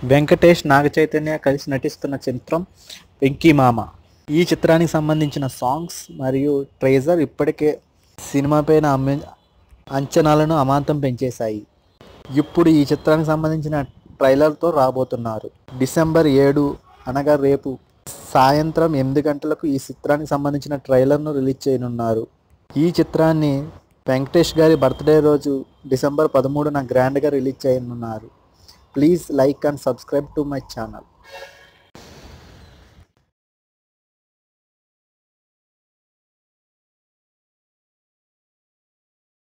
వెంకటేష్ నాగ చైతన్య కలిసి నటిస్తున్న చిత్రం వెంకీ మామ ఈ చిత్రానికి సంబంధించిన సాంగ్స్ మరియు ట్రేజర్ ఇప్పటికే సినిమా పైన అమ్మే అంచనాలను అమాంతం పెంచేశాయి ఇప్పుడు ఈ చిత్రానికి సంబంధించిన ట్రైలర్తో రాబోతున్నారు డిసెంబర్ ఏడు అనగా రేపు సాయంత్రం ఎనిమిది గంటలకు ఈ చిత్రానికి సంబంధించిన ట్రైలర్ను రిలీజ్ చేయనున్నారు ఈ చిత్రాన్ని వెంకటేష్ గారి బర్త్డే రోజు డిసెంబర్ పదమూడున గ్రాండ్గా రిలీజ్ చేయనున్నారు please like and subscribe to my channel